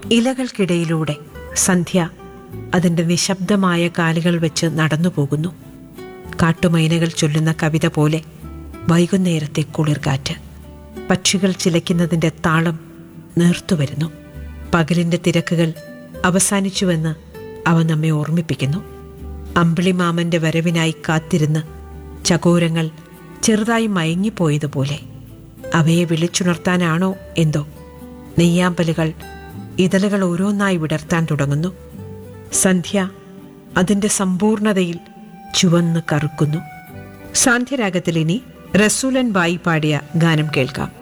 ഇലകൾക്കിടയിലൂടെ സന്ധ്യ അതിൻ്റെ നിശബ്ദമായ കാലുകൾ വെച്ച് നടന്നു പോകുന്നു കാട്ടുമൈനകൾ ചൊല്ലുന്ന കവിത പോലെ വൈകുന്നേരത്തെ കുളിർകാറ്റ് പക്ഷികൾ ചിലയ്ക്കുന്നതിൻ്റെ താളം നേർത്തുവരുന്നു പകലിൻ്റെ തിരക്കുകൾ അവസാനിച്ചുവെന്ന് അവ നമ്മെ ഓർമ്മിപ്പിക്കുന്നു അമ്പിളിമാമന്റെ വരവിനായി കാത്തിരുന്ന് ചകോരങ്ങൾ ചെറുതായി മയങ്ങിപ്പോയതുപോലെ അവയെ വിളിച്ചുണർത്താനാണോ എന്തോ നെയ്യാമ്പലുകൾ ഇതളുകൾ ഓരോന്നായി വിടർത്താൻ തുടങ്ങുന്നു സന്ധ്യ അതിൻ്റെ സമ്പൂർണതയിൽ ചുവന്ന് കറുക്കുന്നു സാന്ധ്യരാഗത്തിൽ ഇനി റസൂലൻ ബായി പാടിയ ഗാനം കേൾക്കാം